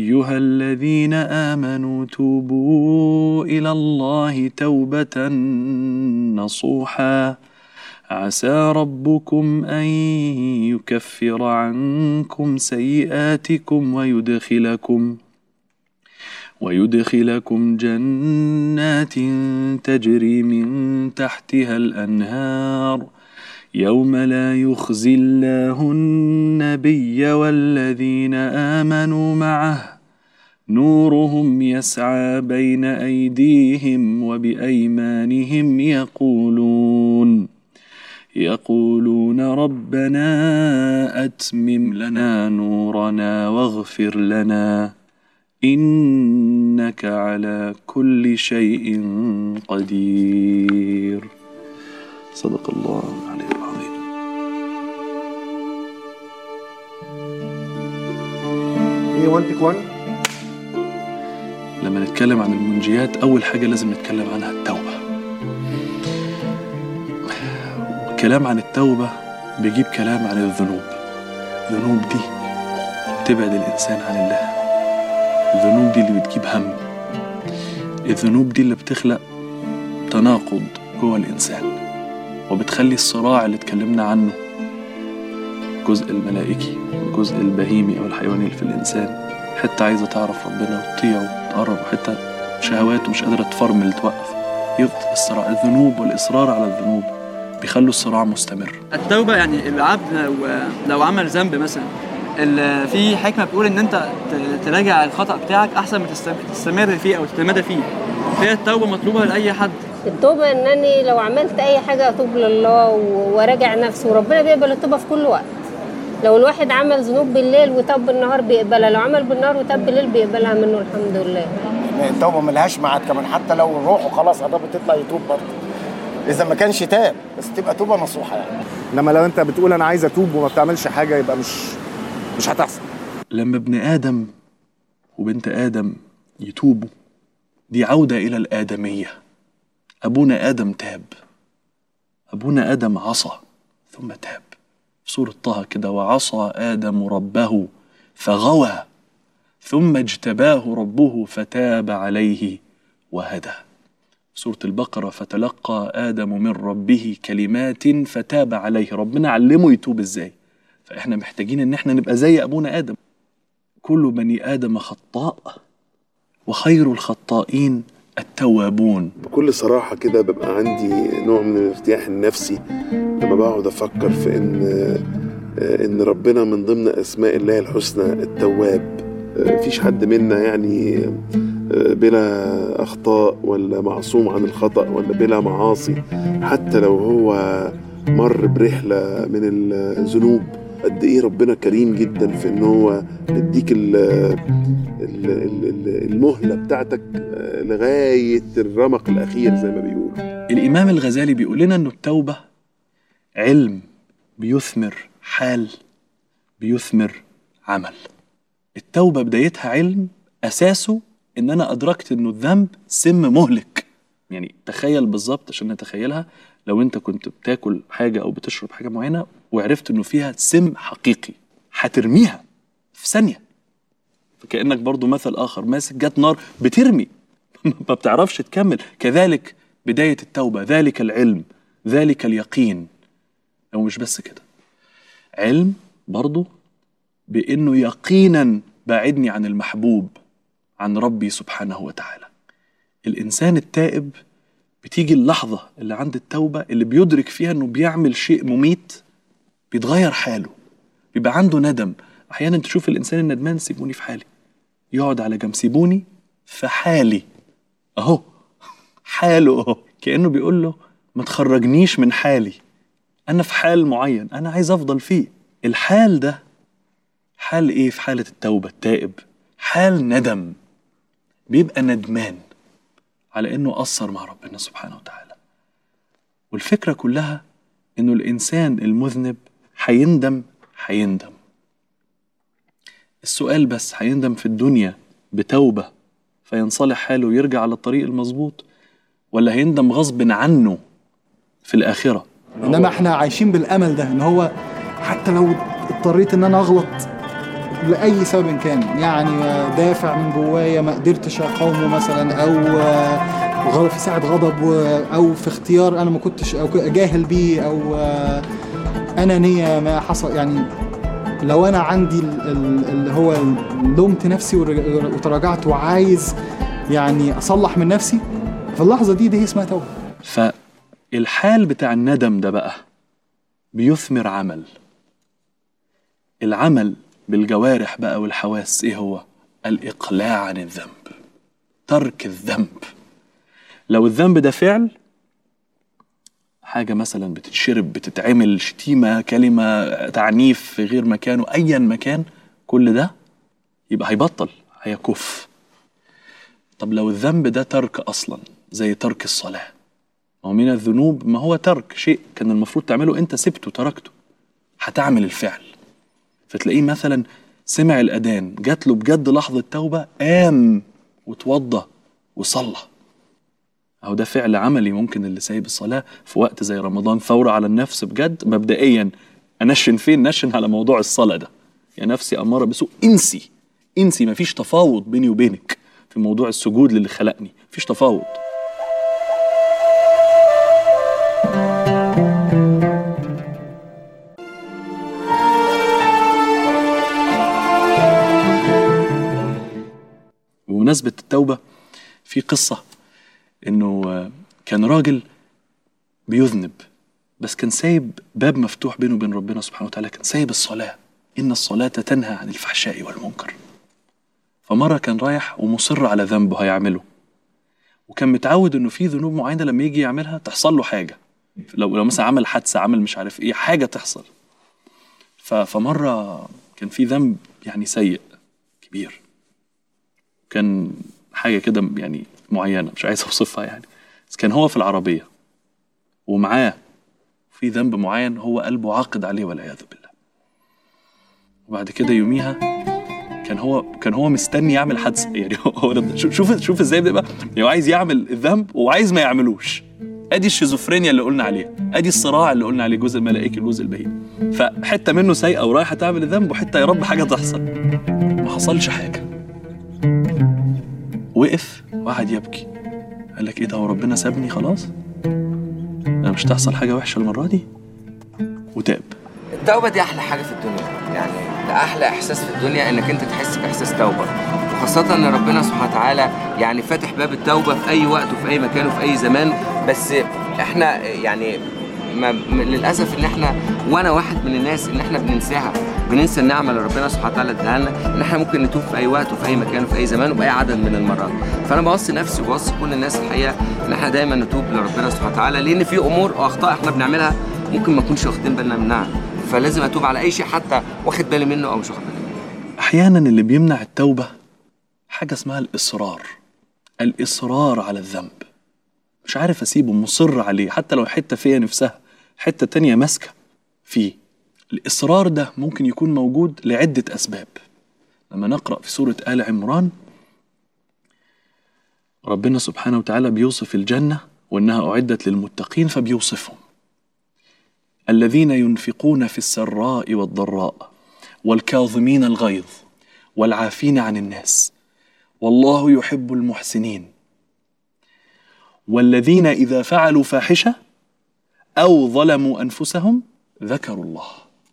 ايها الذين امنوا توبوا الى الله توبه نصوحا عسى ربكم ان يكفر عنكم سيئاتكم ويدخلكم ويدخلكم جنات تجري من تحتها الانهار يوم لا يخزي الله النبي والذين امنوا معه نورهم يسعى بين ايديهم وبايمانهم يقولون يقولون ربنا اتمم لنا نورنا واغفر لنا انك على كل شيء قدير صدق الله العلي العظيم ايه 1 تيك 1 لما نتكلم عن المنجيات أول حاجة لازم نتكلم عنها التوبة الكلام عن التوبة بيجيب كلام عن الذنوب الذنوب دي تبعد الإنسان عن الله الذنوب دي اللي بتجيب هم الذنوب دي اللي بتخلق تناقض جوه الإنسان وبتخلي الصراع اللي اتكلمنا عنه الجزء الملائكي والجزء البهيمي أو الحيواني اللي في الإنسان حتة عايزة تعرف ربنا وتطيعه وتقرب وحتة شهواته مش قادرة تفرمل توقف يفضل الصراع الذنوب والإصرار على الذنوب بيخلوا الصراع مستمر التوبة يعني العبد لو, لو عمل ذنب مثلا ال- في حكمة بتقول إن أنت ت- تراجع الخطأ بتاعك أحسن ما تستم- تستمر فيه أو تتمادى فيه فهي التوبة مطلوبة لأي حد التوبة انني لو عملت اي حاجة اتوب لله و- وراجع نفسي وربنا بيقبل التوبة في كل وقت لو الواحد عمل ذنوب بالليل وتاب بالنهار بيقبلها لو عمل بالنهار وتاب بالليل بيقبلها منه الحمد لله التوبه ملهاش ميعاد كمان حتى لو روحه خلاص قربت تطلع يتوب برضه اذا ما كانش تاب بس تبقى توبه نصوحه يعني انما لو انت بتقول انا عايز اتوب وما بتعملش حاجه يبقى مش مش هتحصل لما ابن آدم وبنت آدم يتوبوا دي عودة إلى الآدمية أبونا آدم تاب أبونا آدم عصى ثم تاب في سورة طه كده وعصى آدم ربه فغوى ثم اجتباه ربه فتاب عليه وهدى سورة البقرة فتلقى آدم من ربه كلمات فتاب عليه ربنا علمه يتوب ازاي فاحنا محتاجين ان احنا نبقى زي ابونا ادم كل بني ادم خطاء وخير الخطائين التوابون بكل صراحة كده ببقى عندي نوع من الارتياح النفسي لما بقعد أفكر في إن إن ربنا من ضمن أسماء الله الحسنى التواب مفيش حد منا يعني بلا أخطاء ولا معصوم عن الخطأ ولا بلا معاصي حتى لو هو مر برحلة من الذنوب قد ايه ربنا كريم جدا في ان هو يديك ال- ال- ال- ال- المهله بتاعتك لغايه الرمق الاخير زي ما بيقولوا الامام الغزالي بيقول لنا انه التوبه علم بيثمر حال بيثمر عمل التوبه بدايتها علم اساسه ان انا ادركت انه الذنب سم مهلك يعني تخيل بالظبط عشان نتخيلها لو انت كنت بتاكل حاجه او بتشرب حاجه معينه وعرفت انه فيها سم حقيقي هترميها في ثانيه فكانك برضو مثل اخر ماسك جت نار بترمي ما بتعرفش تكمل كذلك بدايه التوبه ذلك العلم ذلك اليقين او مش بس كده علم برضو بانه يقينا باعدني عن المحبوب عن ربي سبحانه وتعالى الانسان التائب بتيجي اللحظه اللي عند التوبه اللي بيدرك فيها انه بيعمل شيء مميت بيتغير حاله بيبقى عنده ندم احيانا تشوف الانسان الندمان سيبوني في حالي يقعد على جنب سيبوني في حالي اهو حاله اهو كانه بيقول له ما تخرجنيش من حالي انا في حال معين انا عايز افضل فيه الحال ده حال ايه في حاله التوبه التائب حال ندم بيبقى ندمان على انه قصر مع ربنا سبحانه وتعالى والفكره كلها انه الانسان المذنب هيندم هيندم السؤال بس هيندم في الدنيا بتوبه فينصلح حاله ويرجع على الطريق المظبوط ولا هيندم غصب عنه في الاخره انما احنا عايشين بالامل ده ان هو حتى لو اضطريت ان انا اغلط لاي سبب كان يعني دافع من جوايا ما قدرتش اقاومه مثلا او آه، غ- في ساعه غضب و- او في اختيار انا ما كنتش او ك- جاهل بيه او آه، انانيه ما حصل يعني لو انا عندي ال- ال- اللي هو لومت نفسي ور- وتراجعت وعايز يعني اصلح من نفسي في اللحظه دي دي اسمها توبه فالحال بتاع الندم ده بقى بيثمر عمل العمل بالجوارح بقى والحواس ايه هو الاقلاع عن الذنب ترك الذنب لو الذنب ده فعل حاجة مثلا بتتشرب بتتعمل شتيمة كلمة تعنيف في غير مكانه أيا مكان كل ده يبقى هيبطل هيكف طب لو الذنب ده ترك أصلا زي ترك الصلاة ما هو من الذنوب ما هو ترك شيء كان المفروض تعمله أنت سبته تركته هتعمل الفعل فتلاقيه مثلا سمع الأذان جات له بجد لحظة توبة قام وتوضى وصلى أو ده فعل عملي ممكن اللي سايب الصلاة في وقت زي رمضان ثورة على النفس بجد مبدئيا أنشن فين نشن على موضوع الصلاة ده يا نفسي أمارة بسوء انسي انسي مفيش تفاوض بيني وبينك في موضوع السجود للي خلقني مفيش تفاوض بمناسبة التوبة في قصة إنه آه، كان راجل بيذنب بس كان سايب باب مفتوح بينه وبين ربنا سبحانه وتعالى كان سايب الصلاة إن الصلاة تنهى عن الفحشاء والمنكر فمرة كان رايح ومصر على ذنبه هيعمله وكان متعود إنه في ذنوب معينة لما يجي يعملها تحصل له حاجة لو لو مثلا عمل حادثة عمل مش عارف إيه حاجة تحصل ف- فمرة كان في ذنب يعني سيء كبير كان حاجة كده يعني معينة مش عايز أوصفها يعني بس كان هو في العربية ومعاه في ذنب معين هو قلبه عاقد عليه والعياذ بالله وبعد كده يوميها كان هو كان هو مستني يعمل حادثة يعني هو- هو ده- شوف شوف شوف ازاي بيبقى يعني هو عايز يعمل الذنب وعايز ما يعملوش ادي الشيزوفرينيا اللي قلنا عليها ادي الصراع اللي قلنا عليه الجزء الملائكي الجزء البهيم فحته منه سيئه ورايحه تعمل الذنب وحته يا رب حاجه تحصل ما حصلش حاجه وقف وقعد يبكي قال لك ايه ده هو ربنا سابني خلاص انا مش تحصل حاجه وحشه المره دي وتاب التوبة دي أحلى حاجة في الدنيا يعني ده أحلى إحساس في الدنيا إنك أنت تحس بإحساس توبة وخاصة إن ربنا سبحانه وتعالى يعني فاتح باب التوبة في أي وقت وفي أي مكان وفي أي زمان بس إحنا يعني ما م- للأسف إن إحنا وأنا واحد من الناس إن إحنا بننساها بننسى النعمة اللي ربنا سبحانه وتعالى اداها لنا إن إحنا ممكن نتوب في أي وقت وفي أي مكان وفي أي زمان وبأي عدد من المرات فأنا بوصي نفسي وبوصي كل الناس الحقيقة إن إحنا دايما نتوب لربنا سبحانه وتعالى لأن في أمور وأخطاء إحنا بنعملها ممكن ما نكونش واخدين بالنا منها فلازم اتوب على اي شيء حتى واخد بالي منه او مش واخد بالي منه احيانا اللي بيمنع التوبه حاجه اسمها الاصرار الاصرار على الذنب مش عارف اسيبه مصر عليه حتى لو حته فيا نفسها حته تانية ماسكه فيه الاصرار ده ممكن يكون موجود لعده اسباب لما نقرا في سوره ال عمران ربنا سبحانه وتعالى بيوصف الجنه وانها اعدت للمتقين فبيوصفهم الذين ينفقون في السراء والضراء والكاظمين الغيظ والعافين عن الناس والله يحب المحسنين والذين اذا فعلوا فاحشه او ظلموا انفسهم ذكروا الله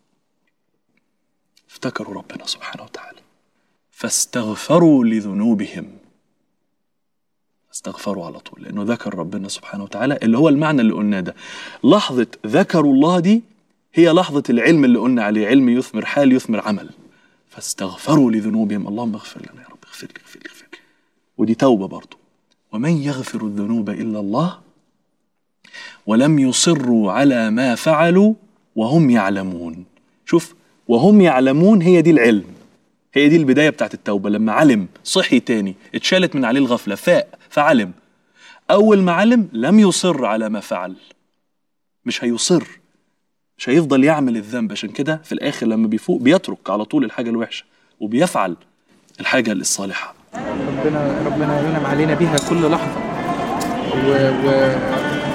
افتكروا ربنا سبحانه وتعالى فاستغفروا لذنوبهم استغفروا على طول لانه ذكر ربنا سبحانه وتعالى اللي هو المعنى اللي قلناه ده لحظه ذكروا الله دي هي لحظه العلم اللي قلنا عليه علم يثمر حال يثمر عمل فاستغفروا لذنوبهم اللهم اغفر لنا يا رب اغفر لي اغفر لي اغفر لي ودي توبه برضه ومن يغفر الذنوب الا الله ولم يصروا على ما فعلوا وهم يعلمون شوف وهم يعلمون هي دي العلم هي دي البداية بتاعت التوبة لما علم صحي تاني اتشالت من عليه الغفلة فاق فعلم أول ما علم لم يصر على ما فعل مش هيصر مش هيفضل يعمل الذنب عشان كده في الآخر لما بيفوق بيترك على طول الحاجة الوحشة وبيفعل الحاجة الصالحة ربنا ربنا ينعم علينا بيها كل لحظة و, و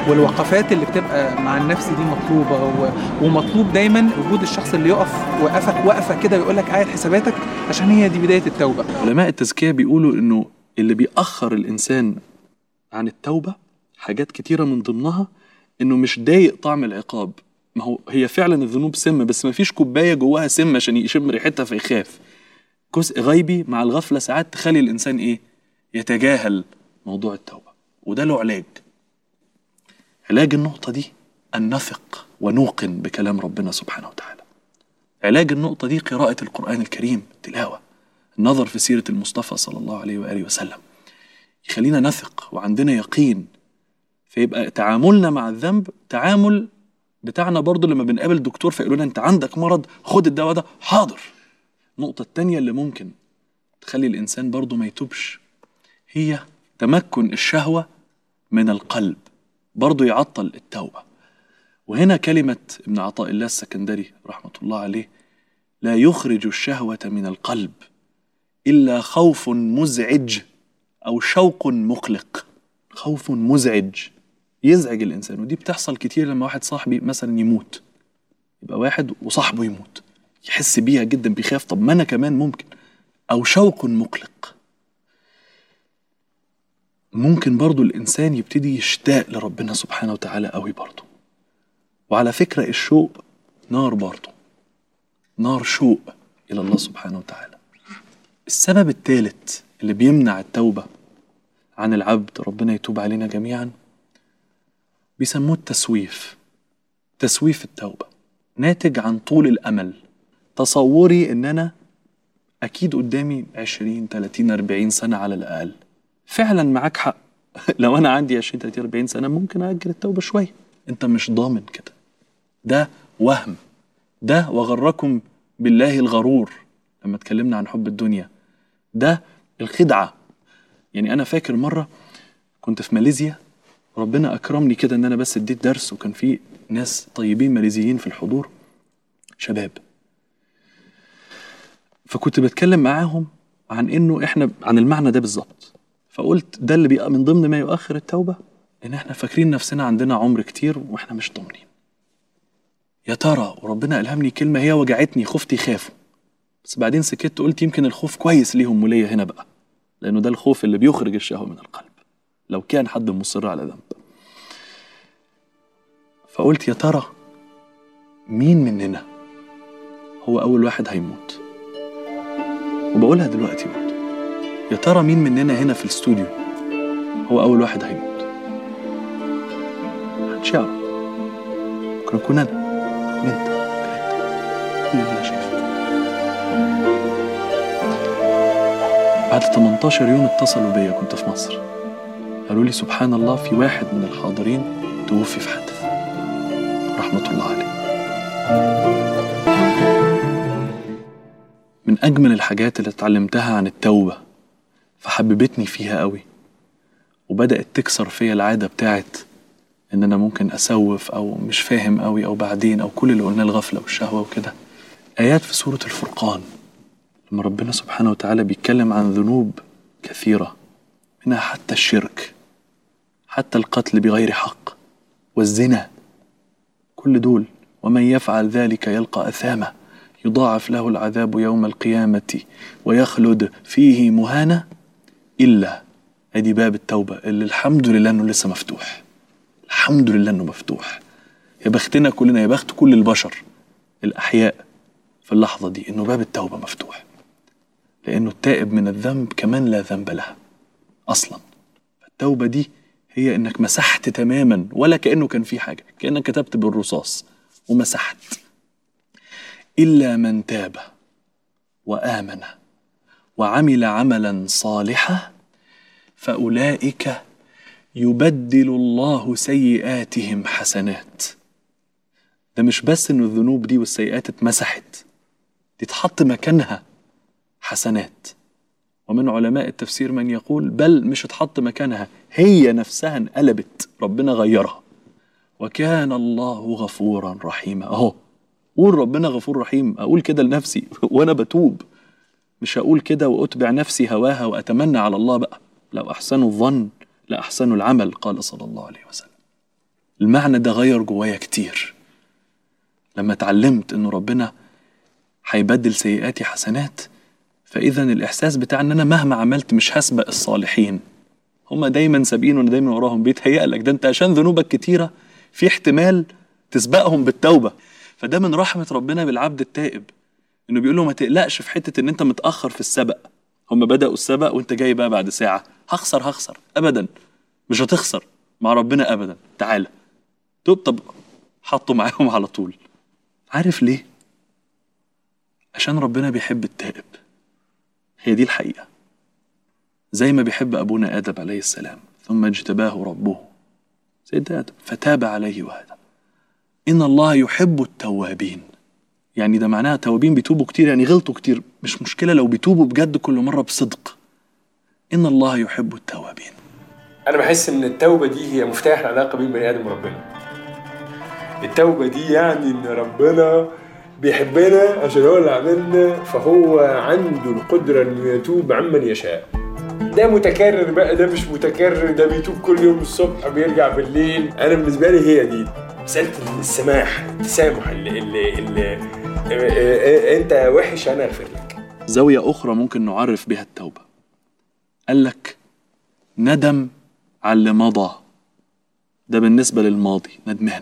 والوقفات اللي بتبقى مع النفس دي مطلوبه و... ومطلوب دايما وجود الشخص اللي يقف وقفك وقفه كده ويقول لك عايد حساباتك عشان هي دي بدايه التوبه علماء التزكية بيقولوا إنه اللي بيأخر الإنسان عن التوبة حاجات كتيرة من ضمنها إنه مش ضايق طعم العقاب ما هو هي فعلا الذنوب سم بس ما فيش كوباية جواها سم عشان يشم ريحتها فيخاف جزء غيبي مع الغفلة ساعات تخلي الإنسان إيه يتجاهل موضوع التوبة وده له علاج علاج النقطة دي أن نثق ونوقن بكلام ربنا سبحانه وتعالى علاج النقطة دي قراءة القرآن الكريم تلاوة النظر في سيرة المصطفى صلى الله عليه وآله وسلم يخلينا نثق وعندنا يقين فيبقى تعاملنا مع الذنب تعامل بتاعنا برضو لما بنقابل دكتور فيقول لنا انت عندك مرض خد الدواء ده حاضر النقطة التانية اللي ممكن تخلي الإنسان برضو ما يتوبش هي تمكن الشهوة من القلب برضو يعطل التوبة وهنا كلمة ابن عطاء الله السكندري رحمة الله عليه لا يخرج الشهوة من القلب إلا خوف مزعج أو شوق مقلق خوف مزعج يزعج الإنسان ودي بتحصل كتير لما واحد صاحبي مثلا يموت يبقى واحد وصاحبه يموت يحس بيها جدا بيخاف طب ما أنا كمان ممكن أو شوق مقلق ممكن برضو الإنسان يبتدي يشتاق لربنا سبحانه وتعالى قوي برضو وعلى فكرة الشوق نار برضو نار شوق إلى الله سبحانه وتعالى السبب الثالث اللي بيمنع التوبة عن العبد ربنا يتوب علينا جميعا بيسموه التسويف تسويف التوبة ناتج عن طول الأمل تصوري إن أنا أكيد قدامي 20 30 40 سنة على الأقل فعلا معاك حق لو أنا عندي 20 30 40 سنة ممكن أجل التوبة شوية أنت مش ضامن كده ده وهم ده وغركم بالله الغرور لما اتكلمنا عن حب الدنيا ده الخدعة يعني أنا فاكر مرة كنت في ماليزيا ربنا أكرمني كده إن أنا بس اديت درس وكان في ناس طيبين ماليزيين في الحضور شباب فكنت بتكلم معاهم عن إنه إحنا عن المعنى ده بالظبط فقلت ده اللي بيبقى من ضمن ما يؤخر التوبة إن إحنا فاكرين نفسنا عندنا عمر كتير وإحنا مش ضامنين يا ترى وربنا ألهمني كلمة هي وجعتني خفت يخافوا بس بعدين سكت قلت يمكن الخوف كويس ليهم وليا هنا بقى لأنه ده الخوف اللي بيخرج الشهوة من القلب لو كان حد مصر على ذنب فقلت يا ترى مين مننا هو أول واحد هيموت وبقولها دلوقتي برضه يا ترى مين مننا هنا في الاستوديو هو أول واحد هيموت محدش يعرف ممكن أكون أنا ممكن أنت ممكن أنت كل اللي أنا شايفه بعد 18 يوم اتصلوا بيا كنت في مصر قالوا لي سبحان الله في واحد من الحاضرين توفي في حادث رحمة الله عليه من أجمل الحاجات اللي اتعلمتها عن التوبة فحببتني فيها قوي وبدأت تكسر فيا العادة بتاعت إن أنا ممكن أسوف أو مش فاهم قوي أو بعدين أو كل اللي قلناه الغفلة والشهوة وكده آيات في سورة الفرقان لما ربنا سبحانه وتعالى بيتكلم عن ذنوب كثيرة منها حتى الشرك حتى القتل بغير حق والزنا كل دول ومن يفعل ذلك يلقى أثاما يضاعف له العذاب يوم القيامة ويخلد فيه مهانة إلا أدي باب التوبة اللي الحمد لله إنه لسه مفتوح الحمد لله إنه مفتوح يا بختنا كلنا يا بخت كل البشر الأحياء في اللحظة دي إنه باب التوبة مفتوح لأنه التائب من الذنب كمان لا ذنب له أصلا التوبة دي هي إنك مسحت تماما ولا كأنه كان في حاجة كأنك كتبت بالرصاص ومسحت إلا من تاب وآمن وعمل عملا صالحا فأولئك يبدل الله سيئاتهم حسنات ده مش بس إنه الذنوب دي والسيئات اتمسحت دي تحط مكانها حسنات ومن علماء التفسير من يقول بل مش اتحط مكانها هي نفسها انقلبت ربنا غيرها وكان الله غفورا رحيما اهو قول ربنا غفور رحيم اقول كده لنفسي وانا بتوب مش هقول كده واتبع نفسي هواها واتمنى على الله بقى لو احسنوا الظن لاحسنوا العمل قال صلى الله عليه وسلم المعنى ده غير جوايا كتير لما اتعلمت انه ربنا هيبدل سيئاتي حسنات فاذا الاحساس بتاع ان انا مهما عملت مش هسبق الصالحين هما دايما سابقين وانا دايما وراهم بيتهيأ لك ده انت عشان ذنوبك كتيره في احتمال تسبقهم بالتوبه فده من رحمه ربنا بالعبد التائب انه بيقول له ما تقلقش في حته ان انت متاخر في السبق هم بداوا السبق وانت جاي بقى بعد ساعه هخسر هخسر ابدا مش هتخسر مع ربنا ابدا تعالى توب طب حطوا معاهم على طول عارف ليه عشان ربنا بيحب التائب هي دي الحقيقه زي ما بيحب ابونا ادم عليه السلام ثم اجتباه ربه سيدنا ادم فتاب عليه وهدى ان الله يحب التوابين يعني ده معناها توابين بيتوبوا كتير يعني غلطوا كتير مش مشكله لو بيتوبوا بجد كل مره بصدق ان الله يحب التوابين انا بحس ان التوبه دي هي مفتاح العلاقه بين بني ادم وربنا التوبه دي يعني ان ربنا بيحبنا عشان هو اللي عملنا فهو عنده القدره انه يتوب عمن يشاء ده متكرر بقى ده مش متكرر ده بيتوب كل يوم الصبح بيرجع بالليل انا بالنسبه لي هي دي مساله السماح التسامح اللي, اللي, اللي انت وحش انا اغفر لك زاويه اخرى ممكن نعرف بها التوبه قال لك ندم على اللي مضى ده بالنسبه للماضي ندمان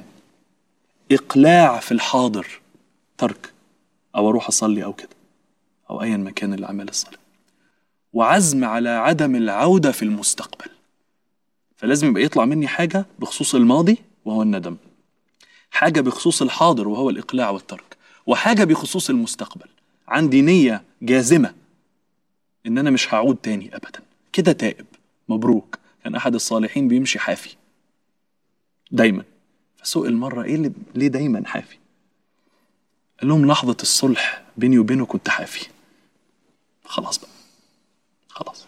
اقلاع في الحاضر ترك او اروح اصلي او كده او ايا ما كان الاعمال الصالحه وعزم على عدم العوده في المستقبل فلازم يبقى يطلع مني حاجه بخصوص الماضي وهو الندم حاجه بخصوص الحاضر وهو الاقلاع والترك وحاجه بخصوص المستقبل عندي نيه جازمه ان انا مش هعود تاني ابدا كده تائب مبروك كان احد الصالحين بيمشي حافي دايما فسئل مره ايه اللي ليه دايما حافي قال لهم لحظه الصلح بيني وبينه كنت حافي خلاص بقى خلاص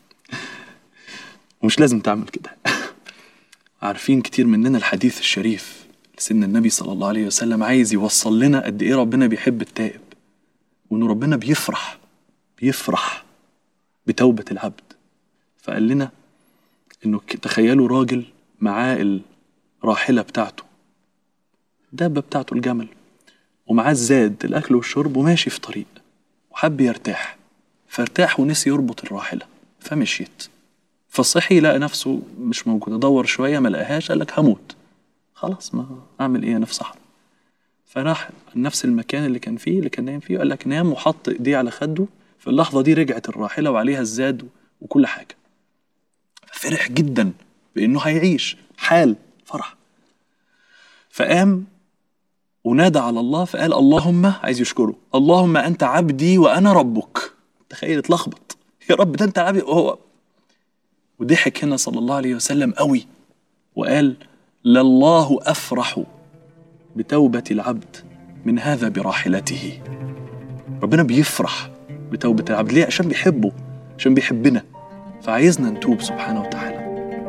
ومش لازم تعمل كده عارفين كتير مننا الحديث الشريف لسيدنا النبي صلى الله عليه وسلم عايز يوصل لنا قد ايه ربنا بيحب التائب وانه ربنا بيفرح بيفرح بتوبة العبد فقال لنا انه ك- تخيلوا راجل معاه الراحلة بتاعته الدابة بتاعته الجمل ومعاه الزاد الأكل والشرب وماشي في طريق وحب يرتاح فارتاح ونسي يربط الراحلة فمشيت فصحي لقى نفسه مش موجود دور شوية ما لقاهاش قال لك هموت خلاص ما أعمل إيه أنا في صحراء فراح نفس المكان اللي كان فيه اللي كان نايم فيه قال لك نام وحط ايديه على خده في اللحظة دي رجعت الراحلة وعليها الزاد وكل حاجة ففرح جدا بأنه هيعيش حال فرح فقام ونادى على الله فقال اللهم عايز يشكره اللهم أنت عبدي وأنا ربك تخيل اتلخبط يا رب ده أنت عبدي وهو وضحك هنا صلى الله عليه وسلم قوي وقال لله أفرح بتوبة العبد من هذا براحلته ربنا بيفرح بتوبة العبد ليه؟ عشان بيحبه عشان بيحبنا فعايزنا نتوب سبحانه وتعالى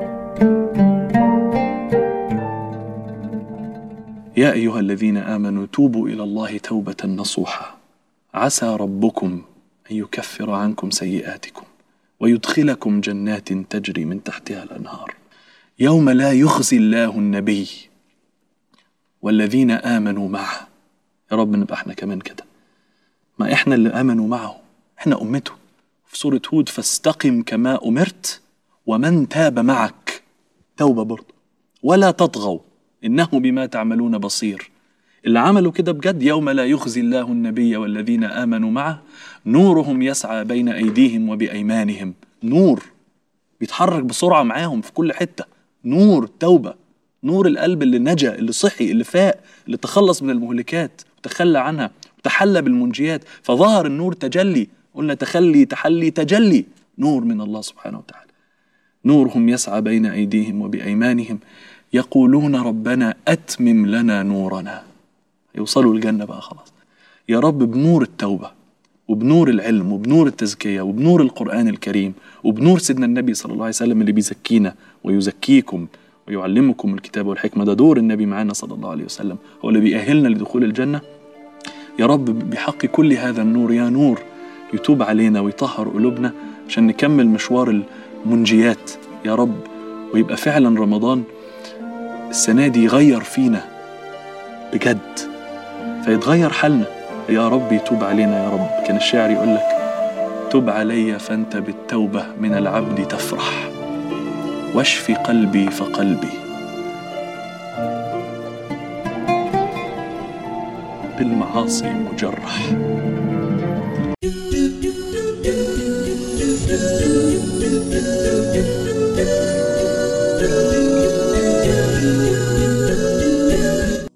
يا أيها الذين آمنوا توبوا إلى الله توبة نصوحا عسى ربكم أن يكفر عنكم سيئاتكم ويدخلكم جنات تجري من تحتها الأنهار يوم لا يخزي الله النبي والذين آمنوا معه يا رب نبقى احنا كمان كده ما احنا اللي آمنوا معه احنا أمته في سورة هود فاستقم كما أمرت ومن تاب معك توبة برضه ولا تطغوا إنه بما تعملون بصير اللي عملوا كده بجد يوم لا يخزي الله النبي والذين آمنوا معه نورهم يسعى بين أيديهم وبأيمانهم نور بيتحرك بسرعة معاهم في كل حتة نور توبة نور القلب اللي نجا اللي صحي اللي فاق اللي تخلص من المهلكات وتخلى عنها وتحلى بالمنجيات فظهر النور تجلي قلنا تخلي تحلي تجلي نور من الله سبحانه وتعالى نورهم يسعى بين أيديهم وبأيمانهم يقولون ربنا أتمم لنا نورنا يوصلوا الجنة بقى خلاص يا رب بنور التوبة وبنور العلم وبنور التزكية وبنور القرآن الكريم وبنور سيدنا النبي صلى الله عليه وسلم اللي بيزكينا ويزكيكم ويعلمكم الكتاب والحكمة ده دور النبي معانا صلى الله عليه وسلم هو اللي بيأهلنا لدخول الجنة يا رب بحق كل هذا النور يا نور يتوب علينا ويطهر قلوبنا عشان نكمل مشوار المنجيات يا رب ويبقى فعلا رمضان السنة دي يغير فينا بجد فيتغير حالنا يا رب يتوب علينا يا رب كان الشاعر يقول لك تب علي فانت بالتوبة من العبد تفرح واشفي قلبي فقلبي بالمعاصي مجرح